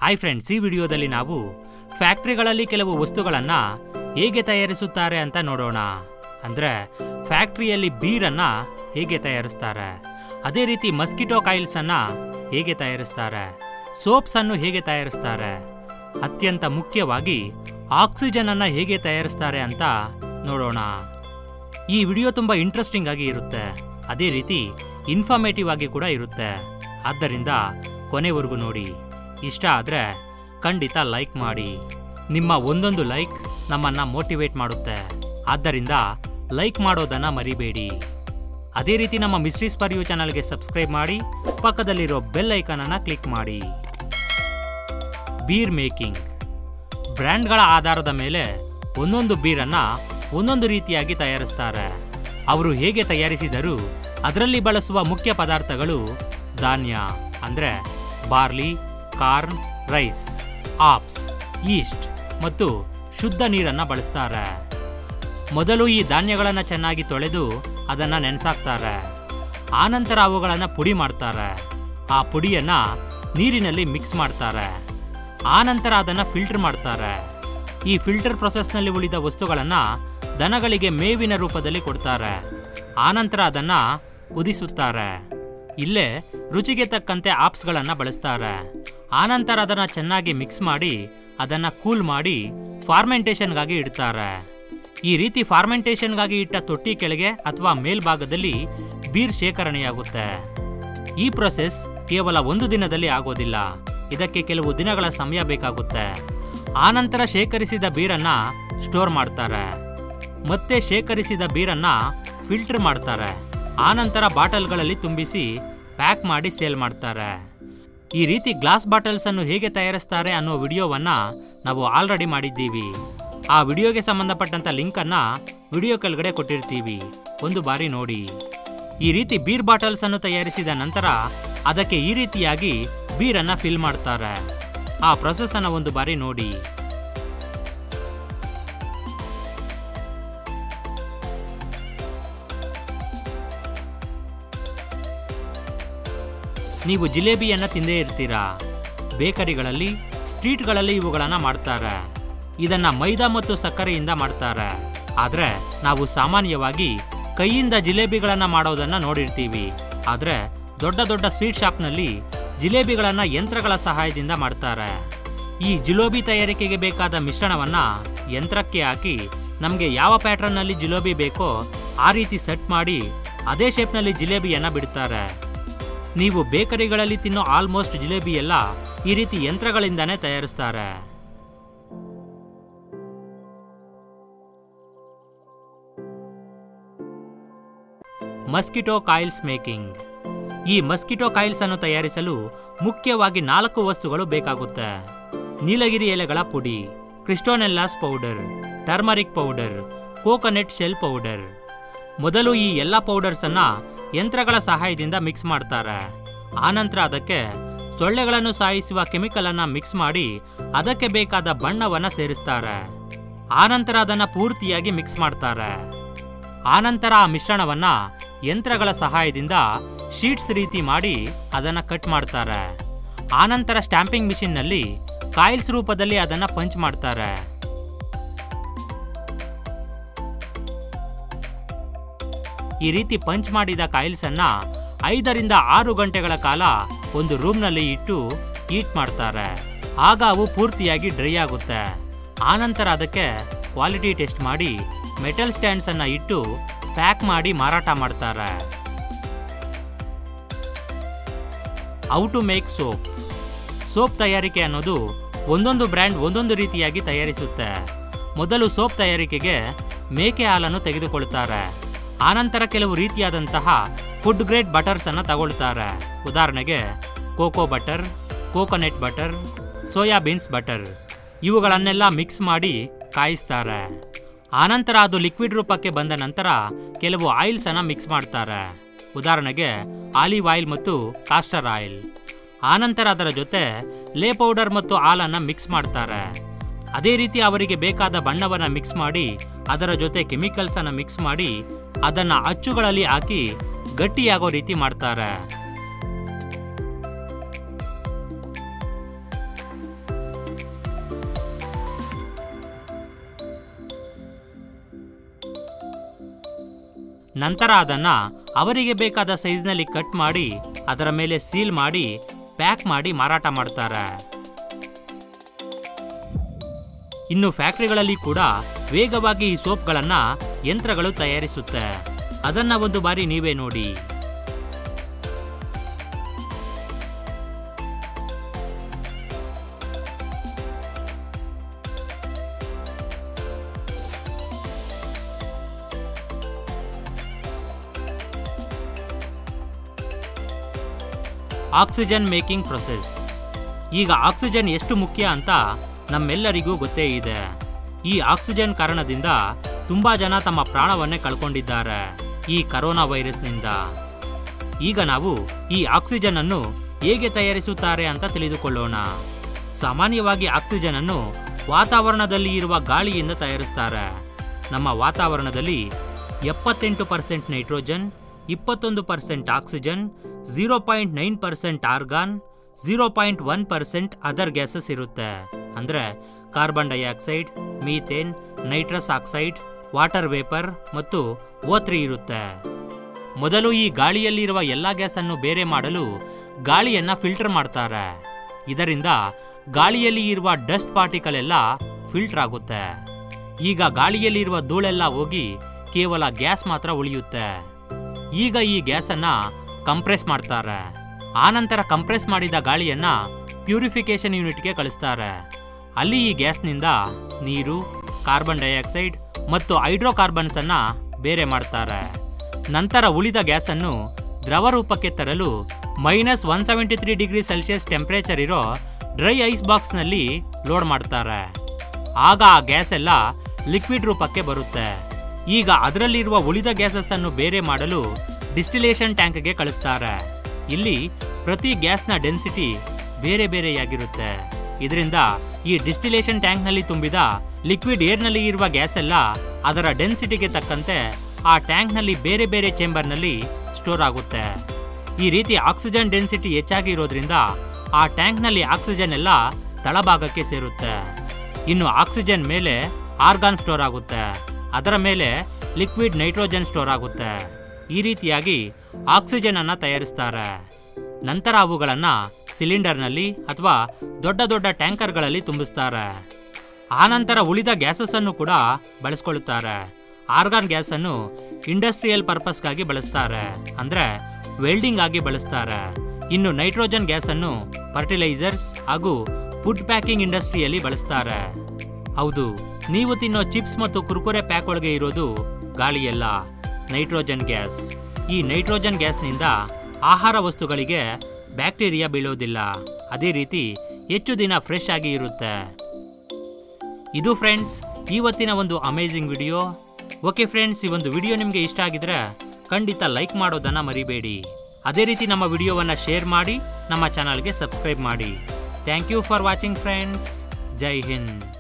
hi friends ಈ ವಿಡಿಯೋದಲ್ಲಿ ನಾವು ಫ್ಯಾಕ್ಟ್ರಿಗಳಲ್ಲಿ ಕೆಲವು ವಸ್ತುಗಳನ್ನು ಹೇಗೆ ತಯಾರಿಸುತ್ತಾರೆ ಅಂತ ನೋಡೋಣ ಅಂದರೆ ಫ್ಯಾಕ್ಟ್ರಿಯಲ್ಲಿ ಬೀರನ್ನು ಹೇಗೆ ತಯಾರಿಸ್ತಾರೆ ಅದೇ ರೀತಿ ಮಸ್ಕಿಟೋ ಕಾಯಿಲ್ಸನ್ನು ಹೇಗೆ ತಯಾರಿಸ್ತಾರೆ ಸೋಪ್ಸನ್ನು ಹೇಗೆ ತಯಾರಿಸ್ತಾರೆ ಅತ್ಯಂತ ಮುಖ್ಯವಾಗಿ ಆಕ್ಸಿಜನ್ ಅನ್ನ ಹೇಗೆ ತಯಾರಿಸ್ತಾರೆ ಅಂತ ನೋಡೋಣ ಈ ವಿಡಿಯೋ ತುಂಬ ಇಂಟ್ರೆಸ್ಟಿಂಗ್ ಆಗಿ ಇರುತ್ತೆ ಅದೇ ರೀತಿ ಇನ್ಫಾರ್ಮೇಟಿವ್ ಆಗಿ ಕೂಡ ಇರುತ್ತೆ ಆದ್ದರಿಂದ ಕೊನೆವರೆಗೂ ನೋಡಿ ಇಷ್ಟ ಆದರೆ ಖಂಡಿತ ಲೈಕ್ ಮಾಡಿ ನಿಮ್ಮ ಒಂದೊಂದು ಲೈಕ್ ನಮ್ಮನ್ನ ಮೋಟಿವೇಟ್ ಮಾಡುತ್ತೆ ಆದ್ದರಿಂದ ಲೈಕ್ ಮಾಡೋದನ್ನ ಮರಿಬೇಡಿ ಅದೇ ರೀತಿ ನಮ್ಮ ಮಿಸ್ಟ್ರೀಸ್ ಪರ್ ಯು ಚಾನಲ್ಗೆ ಸಬ್ಸ್ಕ್ರೈಬ್ ಮಾಡಿ ಪಕ್ಕದಲ್ಲಿರೋ ಬೆಲ್ ಐಕಾನ್ ಅನ್ನ ಕ್ಲಿಕ್ ಮಾಡಿ ಬೀರ್ ಮೇಕಿಂಗ್ ಬ್ರ್ಯಾಂಡ್ಗಳ ಆಧಾರದ ಮೇಲೆ ಒಂದೊಂದು ಬೀರನ್ನ ಒಂದೊಂದು ರೀತಿಯಾಗಿ ತಯಾರಿಸ್ತಾರೆ ಅವರು ಹೇಗೆ ತಯಾರಿಸಿದರೂ ಅದರಲ್ಲಿ ಬಳಸುವ ಮುಖ್ಯ ಪದಾರ್ಥಗಳು ಧಾನ್ಯ ಅಂದರೆ barley corn rice hops yeast ಮತ್ತು ಶುದ್ಧ ನೀರನ್ನು ಬಳಸ್ತಾರೆ ಮೊದಲು ಈ ಧಾನ್ಯಗಳನ್ನು ಚೆನ್ನಾಗಿ ತೊಳೆದು ಅದನ್ನು ನೆನೆಸಾಕ್ತಾರೆ ಆನಂತರ ಅವುಗಳನ್ನು ಪುಡಿ ಮಾಡ್ತಾರೆ ಆ ಪುಡಿಯನ್ನ ನೀರಿನಲ್ಲಿ ಮಿಕ್ಸ್ ಮಾಡ್ತಾರೆ ಆನಂತರ ಅದನ್ನು ಫಿಲ್ಟರ್ ಮಾಡ್ತಾರೆ ಈ ಫಿಲ್ಟರ್ ಪ್ರೊಸೆಸ್ನಲ್ಲಿ ಉಳಿದ ವಸ್ತುಗಳನ್ನು ದನಗಳಿಗೆ ಮೇವಿನ ರೂಪದಲ್ಲಿ ಕೊಡ್ತಾರೆ ಆನಂತರ ಅದನ್ನು ಕುದಿಸುತ್ತಾರೆ ಇಲ್ಲೇ ರುಚಿಗೆ ತಕ್ಕಂತೆ ಆಪ್ಸ್ಗಳನ್ನು ಬಳಸ್ತಾರೆ ಆನಂತರ ಅದನ್ನು ಚೆನ್ನಾಗಿ ಮಿಕ್ಸ್ ಮಾಡಿ ಅದನ್ನು ಕೂಲ್ ಮಾಡಿ ಫಾರ್ಮೆಂಟೇಷನ್ಗಾಗಿ ಇಡ್ತಾರೆ ಈ ರೀತಿ ಫಾರ್ಮೆಂಟೇಷನ್ಗಾಗಿ ಇಟ್ಟ ತೊಟ್ಟಿ ಕೆಳಗೆ ಅಥವಾ ಮೇಲ್ಭಾಗದಲ್ಲಿ ಬೀರ್ ಶೇಖರಣೆಯಾಗುತ್ತೆ ಈ ಪ್ರೊಸೆಸ್ ಕೇವಲ ಒಂದು ದಿನದಲ್ಲಿ ಆಗೋದಿಲ್ಲ ಇದಕ್ಕೆ ಕೆಲವು ದಿನಗಳ ಸಮಯ ಬೇಕಾಗುತ್ತೆ ಆನಂತರ ಶೇಖರಿಸಿದ ಬೀರನ್ನ ಸ್ಟೋರ್ ಮಾಡ್ತಾರೆ ಮತ್ತೆ ಶೇಖರಿಸಿದ ಬೀರನ್ನ ಫಿಲ್ಟರ್ ಮಾಡ್ತಾರೆ ಆನಂತರ ಬಾಟಲ್ಗಳಲ್ಲಿ ತುಂಬಿಸಿ ಪ್ಯಾಕ್ ಮಾಡಿ ಸೇಲ್ ಮಾಡ್ತಾರೆ ಈ ರೀತಿ ಗ್ಲಾಸ್ ಬಾಟಲ್ಸ್ ಅನ್ನು ಹೇಗೆ ತಯಾರಿಸ್ತಾರೆ ಅನ್ನೋ ವಿಡಿಯೋವನ್ನ ನಾವು ಆಲ್ರೆಡಿ ಮಾಡಿದ್ದೀವಿ ಆ ವಿಡಿಯೋಗೆ ಸಂಬಂಧಪಟ್ಟಂತ ಲಿಂಕ್ ಅನ್ನ ವಿಡಿಯೋ ಕೆಳಗಡೆ ಕೊಟ್ಟಿರ್ತೀವಿ ಒಂದು ಬಾರಿ ನೋಡಿ ಈ ರೀತಿ ಬೀರ್ ಬಾಟಲ್ಸ್ ಅನ್ನು ತಯಾರಿಸಿದ ನಂತರ ಅದಕ್ಕೆ ಈ ರೀತಿಯಾಗಿ ಬೀರನ್ನ ಫಿಲ್ ಮಾಡ್ತಾರೆ ಆ ಪ್ರೊಸೆಸ್ ಅನ್ನ ಒಂದು ಬಾರಿ ನೋಡಿ ನೀವು ಜಿಲೇಬಿಯನ್ನ ತಿಂದೇ ಇರ್ತೀರಾ ಬೇಕರಿಗಳಲ್ಲಿ ಸ್ಟ್ರೀಟ್ಗಳಲ್ಲಿ ಇವುಗಳನ್ನ ಮಾಡ್ತಾರೆ ಇದನ್ನ ಮೈದಾ ಮತ್ತು ಸಕ್ಕರೆಯಿಂದ ಮಾಡ್ತಾರೆ ಆದ್ರೆ ನಾವು ಸಾಮಾನ್ಯವಾಗಿ ಕೈಯಿಂದ ಜಿಲೇಬಿಗಳನ್ನ ಮಾಡೋದನ್ನ ನೋಡಿರ್ತೀವಿ ಆದ್ರೆ ದೊಡ್ಡ ದೊಡ್ಡ ಸ್ವೀಟ್ ಶಾಪ್ನಲ್ಲಿ ಜಿಲೇಬಿಗಳನ್ನ ಯಂತ್ರಗಳ ಸಹಾಯದಿಂದ ಮಾಡ್ತಾರೆ ಈ ಜಿಲೇಬಿ ತಯಾರಿಕೆಗೆ ಬೇಕಾದ ಮಿಶ್ರಣವನ್ನ ಯಂತ್ರಕ್ಕೆ ಹಾಕಿ ನಮಗೆ ಯಾವ ಪ್ಯಾಟರ್ನ್ನಲ್ಲಿ ಜಿಲೇಬಿ ಬೇಕೋ ಆ ರೀತಿ ಸೆಟ್ ಮಾಡಿ ಅದೇ ಶೇಪ್ನಲ್ಲಿ ಜಿಲೇಬಿಯನ್ನ ಬಿಡ್ತಾರೆ ನೀವು ಬೇಕರಿಗಳಲ್ಲಿ ತಿನ್ನೋ ಆಲ್ಮೋಸ್ಟ್ ಜಿಲೇಬಿ ಎಲ್ಲ ಈ ರೀತಿ ಯಂತ್ರಗಳಿಂದಾನೇ ತಯಾರಿಸ್ತಾರೆ ಮಸ್ಕಿಟೋ ಕಾಯಿಲ್ಸ್ ಮೇಕಿಂಗ್ ಈ ಮಸ್ಕಿಟೋ ಕಾಯಿಲ್ಸ್ ಅನ್ನು ತಯಾರಿಸಲು ಮುಖ್ಯವಾಗಿ ನಾಲ್ಕು ವಸ್ತುಗಳು ಬೇಕಾಗುತ್ತೆ ನೀಲಗಿರಿ ಎಲೆಗಳ ಪುಡಿ citronellas powder turmeric powder coconut shell powder ಮೊದಲು ಈ ಎಲ್ಲ ಪೌಡರ್ಸ್ ಅನ್ನ ಯಂತ್ರಗಳ ಸಹಾಯದಿಂದ ಮಿಕ್ಸ್ ಮಾಡ್ತಾರೆ ಆನಂತರ ಅದಕ್ಕೆ ಸೊಳ್ಳೆಗಳನ್ನು ಸಾಯಿಸುವ ಕೆಮಿಕಲ್ ಅನ್ನ ಮಿಕ್ಸ್ ಮಾಡಿ ಅದಕ್ಕೆ ಬೇಕಾದ ಬಣ್ಣವನ್ನ ಸೇರಿಸ್ತಾರೆ ಆನಂತರ ಅದನ್ನ ಪೂರ್ತಿಯಾಗಿ ಮಿಕ್ಸ್ ಮಾಡ್ತಾರೆ ಆನಂತರ ಆ ಮಿಶ್ರಣವನ್ನ ಯಂತ್ರಗಳ ಸಹಾಯದಿಂದ ಶೀಟ್ಸ್ ರೀತಿ ಮಾಡಿ ಅದನ್ನ ಕಟ್ ಮಾಡ್ತಾರೆ ಆನಂತರ ಸ್ಟ್ಯಾಂಪಿಂಗ್ ಮಿಷಿನ್ನಲ್ಲಿ ಕಾಯಿಲ್ಸ್ ರೂಪದಲ್ಲಿ ಅದನ್ನ ಪಂಚ್ ಮಾಡ್ತಾರೆ ಈ ರೀತಿ ಪಂಚ್ ಮಾಡಿದ ಕಾಯಿಲ್ಸ್ ಅನ್ನ ಐದರಿಂದ ಆರು ಗಂಟೆಗಳ ಕಾಲ ಒಂದು ರೂಮ್ನಲ್ಲಿ ಇಟ್ಟು ಹೀಟ್ ಮಾಡ್ತಾರೆ ಆಗ ಅವು ಪೂರ್ತಿಯಾಗಿ ಡ್ರೈ ಆಗುತ್ತೆ ಆನಂತರ ಅದಕ್ಕೆ ಕ್ವಾಲಿಟಿ ಟೆಸ್ಟ್ ಮಾಡಿ ಮೆಟಲ್ ಸ್ಟ್ಯಾಂಡ್ಸ್ ಅನ್ನ ಇಟ್ಟು ಪ್ಯಾಕ್ ಮಾಡಿ ಮಾರಾಟ ಮಾಡ್ತಾರೆ how to make soap soap ತಯಾರಿಕೆ ಅನ್ನೋದು ಒಂದೊಂದು ಬ್ರ್ಯಾಂಡ್ ಒಂದೊಂದು ರೀತಿಯಾಗಿ ತಯಾರಿಸುತ್ತೆ ಮೊದಲು ಸೋಪ್ ತಯಾರಿಕೆಗೆ ಮೇಕೆ ಹಾಲನ್ನು ತೆಗೆದುಕೊಳ್ತಾರೆ ಆನಂತರ ಕೆಲವು ರೀತಿಯಾದಂತಹ ಫುಡ್ ಗ್ರೇಡ್ ಬಟರ್ಸ್ ಅನ್ನು ತಗೊಳ್ತಾರೆ ಉದಾಹರಣೆಗೆ cocoa butter coconut butter soybeans butter ಇವುಗಳನ್ನೆಲ್ಲ ಮಿಕ್ಸ್ ಮಾಡಿ ಕಾಯಿಸ್ತಾರೆ ಆನಂತರ ಅದು ಲಿಕ್ವಿಡ್ ರೂಪಕ್ಕೆ ಬಂದ ನಂತರ ಕೆಲವು ಆಯಿಲ್ಸ್ ಅನ್ನ ಮಿಕ್ಸ್ ಮಾಡ್ತಾರೆ ಉದಾಹರಣೆಗೆ ಆಲಿವ್ ಆಯಿಲ್ ಮತ್ತು ಕಾಸ್ಟರ್ ಆಯಿಲ್ ಆನಂತರ ಅದರ ಜೊತೆ ಲೇ ಪೌಡರ್ ಮತ್ತು ಹಾಲನ್ನ ಮಿಕ್ಸ್ ಮಾಡ್ತಾರೆ ಅದೇ ರೀತಿ ಅವರಿಗೆ ಬೇಕಾದ ಬಣ್ಣವನ್ನ ಮಿಕ್ಸ್ ಮಾಡಿ ಅದರ ಜೊತೆ ಕೆಮಿಕಲ್ಸ್ ಅನ್ನ ಮಿಕ್ಸ್ ಮಾಡಿ ಅದನ್ನ ಅಚ್ಚುಗಳಲ್ಲಿ ಹಾಕಿ ಗಟ್ಟಿಯಾಗೋ ರೀತಿ ಮಾಡ್ತಾರೆ ನಂತರ ಅದನ್ನ ಅವರಿಗೆ ಬೇಕಾದ ಸೈಜ್ನಲ್ಲಿ ಕಟ್ ಮಾಡಿ ಅದರ ಮೇಲೆ ಸೀಲ್ ಮಾಡಿ ಪ್ಯಾಕ್ ಮಾಡಿ ಮಾರಾಟ ಮಾಡ್ತಾರೆ ಇನ್ನು ಫ್ಯಾಕ್ಟರಿಗಳಲ್ಲಿ ಕೂಡ ವೇಗವಾಗಿ ಈ ಸೋಪ್ಗಳನ್ನ ಯಂತ್ರಗಳು ತಯಾರಿಸುತ್ತೆ ಅದನ್ನ ಒಂದು ಬಾರಿ ನೀವೇ ನೋಡಿ ಆಕ್ಸಿಜನ್ ಮೇಕಿಂಗ್ ಪ್ರೊಸೆಸ್ ಈಗ ಆಕ್ಸಿಜನ್ ಎಷ್ಟು ಮುಖ್ಯ ಅಂತ ನಮ್ಮೆಲ್ಲರಿಗೂ ಗೊತ್ತೇ ಇದೆ ಈ ಆಕ್ಸಿಜನ್ ಕಾರಣದಿಂದ ತುಂಬಾ ಜನ ತಮ್ಮ ಪ್ರಾಣವನ್ನೇ ಕಳ್ಕೊಂಡಿದ್ದಾರೆ ಈ ಕರೋನಾ ವೈರಸ್ನಿಂದ ಈಗ ನಾವು ಈ ಆಕ್ಸಿಜನ್ ಅನ್ನು ಹೇಗೆ ತಯಾರಿಸುತ್ತಾರೆ ಅಂತ ತಿಳಿದುಕೊಳ್ಳೋಣ ಸಾಮಾನ್ಯವಾಗಿ ಆಕ್ಸಿಜನ್ ಅನ್ನು ವಾತಾವರಣದಲ್ಲಿ ಇರುವ ಗಾಳಿಯಿಂದ ತಯಾರಿಸ್ತಾರೆ ನಮ್ಮ ವಾತಾವರಣದಲ್ಲಿ ಎಪ್ಪತ್ತೆಂಟು ಪರ್ಸೆಂಟ್ ನೈಟ್ರೋಜನ್ ಇಪ್ಪತ್ತೊಂದು percent oxygen zero point nine percent argon zero point one percent other gases ಇರುತ್ತೆ ಅಂದ್ರೆ carbon dioxide methane nitrous oxide water vapour ಮತ್ತು ಓತ್ರಿ ಇರುತ್ತೆ ಮೊದಲು ಈ ಗಾಳಿಯಲ್ಲಿರುವ ಎಲ್ಲ ಗ್ಯಾಸನ್ನು ಬೇರೆ ಮಾಡಲು ಗಾಳಿಯನ್ನ ಫಿಲ್ಟರ್ ಮಾಡ್ತಾರೆ ಇದರಿಂದ ಗಾಳಿಯಲ್ಲಿ ಇರುವ ಡಸ್ಟ್ ಪಾರ್ಟಿಕಲ್ ಎಲ್ಲ ಫಿಲ್ಟರ್ ಆಗುತ್ತೆ ಈಗ ಗಾಳಿಯಲ್ಲಿರುವ ಧೂಳೆಲ್ಲ ಹೋಗಿ ಕೇವಲ ಗ್ಯಾಸ್ ಮಾತ್ರ ಉಳಿಯುತ್ತೆ ಈಗ ಈ ಗ್ಯಾಸನ್ನ ಕಂಪ್ರೆಸ್ ಮಾಡ್ತಾರೆ ಆನಂತರ ಕಂಪ್ರೆಸ್ ಮಾಡಿದ ಗಾಳಿಯನ್ನ ಪ್ಯೂರಿಫಿಕೇಶನ್ ಯೂನಿಟ್ಗೆ ಕಳಿಸ್ತಾರೆ ಅಲ್ಲಿ ಈ ಗ್ಯಾಸ್ನಿಂದ ನೀರು ಕಾರ್ಬನ್ ಡೈಆಕ್ಸೈಡ್ ಮತ್ತು ಹೈಡ್ರೋಕಾರ್ಬನ್ಸ್ ಅನ್ನ ಬೇರೆ ಮಾಡ್ತಾರೆ ನಂತರ ಉಳಿದ ಗ್ಯಾಸನ್ನು ದ್ರವ ರೂಪಕ್ಕೆ ತರಲು minus one seventy three degree celsius temperature ಇರೋ ಡ್ರೈ ಐಸ್ ಬಾಕ್ಸ್ನಲ್ಲಿ ಲೋಡ್ ಮಾಡ್ತಾರೆ ಆಗ ಆ ಗ್ಯಾಸ್ ಎಲ್ಲ ಲಿಕ್ವಿಡ್ ರೂಪಕ್ಕೆ ಬರುತ್ತೆ ಈಗ ಅದರಲ್ಲಿರುವ ಉಳಿದ ಗ್ಯಾಸಸ್ ಅನ್ನು ಬೇರೆ ಮಾಡಲು ಡಿಸ್ಟಿಲೇಷನ್ ಟ್ಯಾಂಕ್ಗೆ ಕಳಿಸ್ತಾರೆ ಇಲ್ಲಿ ಪ್ರತಿ ಗ್ಯಾಸ್ನ ಡೆನ್ಸಿಟಿ ಬೇರೆ ಬೇರೆಯಾಗಿರುತ್ತೆ ಇದರಿಂದ ಈ ಡಿಸ್ಟಿಲೇಷನ್ ಟ್ಯಾಂಕ್ನಲ್ಲಿ ತುಂಬಿದ ಲಿಕ್ವಿಡ್ ಏರ್ನಲ್ಲಿ ಇರುವ ಗ್ಯಾಸ್ ಎಲ್ಲ ಅದರ ಡೆನ್ಸಿಟಿಗೆ ತಕ್ಕಂತೆ ಆ ಟ್ಯಾಂಕ್ನಲ್ಲಿ ಬೇರೆ ಬೇರೆ ಚೇಂಬರ್ನಲ್ಲಿ ಸ್ಟೋರ್ ಆಗುತ್ತೆ ಈ ರೀತಿ ಆಕ್ಸಿಜನ್ ಡೆನ್ಸಿಟಿ ಹೆಚ್ಚಾಗಿ ಇರೋದ್ರಿಂದ ಆ ಟ್ಯಾಂಕ್ನಲ್ಲಿ ಆಕ್ಸಿಜನ್ ಎಲ್ಲ ತಳಭಾಗಕ್ಕೆ ಸೇರುತ್ತೆ ಇನ್ನು ಆಕ್ಸಿಜನ್ ಮೇಲೆ ಆರ್ಗಾನ್ ಸ್ಟೋರ್ ಆಗುತ್ತೆ ಅದರ ಮೇಲೆ ಲಿಕ್ವಿಡ್ ನೈಟ್ರೋಜನ್ ಸ್ಟೋರ್ ಆಗುತ್ತೆ ಈ ರೀತಿಯಾಗಿ ಆಕ್ಸಿಜನ್ ಅನ್ನ ತಯಾರಿಸ್ತಾರೆ ನಂತರ ಅವುಗಳನ್ನ ಸಿಲಿಂಡರ್ನಲ್ಲಿ ಅಥವಾ ದೊಡ್ಡ ದೊಡ್ಡ ಟ್ಯಾಂಕರ್ಗಳಲ್ಲಿ ತುಂಬಿಸ್ತಾರೆ ಆನಂತರ ಉಳಿದ ಗ್ಯಾಸಸ್ ಅನ್ನು ಕೂಡ ಬಳಸ್ಕೊಳ್ಳುತ್ತಾರೆ ಆರ್ಗಾನ್ ಗ್ಯಾಸ್ ಅನ್ನು ಇಂಡಸ್ಟ್ರಿಯಲ್ ಪರ್ಪಸ್ಗಾಗಿ ಬಳಸ್ತಾರೆ ಅಂದ್ರೆ ವೆಲ್ಡಿಂಗ್ ಆಗಿ ಬಳಸ್ತಾರೆ ಇನ್ನು ನೈಟ್ರೋಜನ್ ಗ್ಯಾಸ್ ಅನ್ನು ಫರ್ಟಿಲೈಸರ್ಸ್ ಹಾಗೂ ಫುಡ್ ಪ್ಯಾಕಿಂಗ್ ಇಂಡಸ್ಟ್ರಿಯಲ್ಲಿ ಬಳಸ್ತಾರೆ ಹೌದು ನೀವು ತಿನ್ನೋ ಚಿಪ್ಸ್ ಮತ್ತು ಕುರ್ಕುರೆ ಪ್ಯಾಕ್ ಒಳಗೆ ಇರೋದು ಗಾಳಿಯಲ್ಲ ನೈಟ್ರೋಜನ್ ಗ್ಯಾಸ್ ಈ ನೈಟ್ರೋಜನ್ ಗ್ಯಾಸ್ನಿಂದ ಆಹಾರ ವಸ್ತುಗಳಿಗೆ ಬ್ಯಾಕ್ಟೀರಿಯಾ ಬೀಳೋದಿಲ್ಲ ಅದೇ ರೀತಿ ಹೆಚ್ಚು ದಿನ ಫ್ರೆಶ್ ಆಗಿ ಇರುತ್ತೆ ಇದು ಫ್ರೆಂಡ್ಸ್ ಇವತ್ತಿನ ಒಂದು ಅಮೇಝಿಂಗ್ ವಿಡಿಯೋ ಓಕೆ ಫ್ರೆಂಡ್ಸ್ ಈ ಒಂದು ವಿಡಿಯೋ ನಿಮಗೆ ಇಷ್ಟ ಆಗಿದ್ರೆ ಖಂಡಿತ ಲೈಕ್ ಮಾಡೋದನ್ನ ಮರಿಬೇಡಿ ಅದೇ ರೀತಿ ನಮ್ಮ ವಿಡಿಯೋವನ್ನು ಶೇರ್ ಮಾಡಿ ನಮ್ಮ ಚಾನಲ್ಗೆ ಸಬ್ಸ್ಕ್ರೈಬ್ ಮಾಡಿ thank you for watching friends ಜೈ ಹಿಂದ್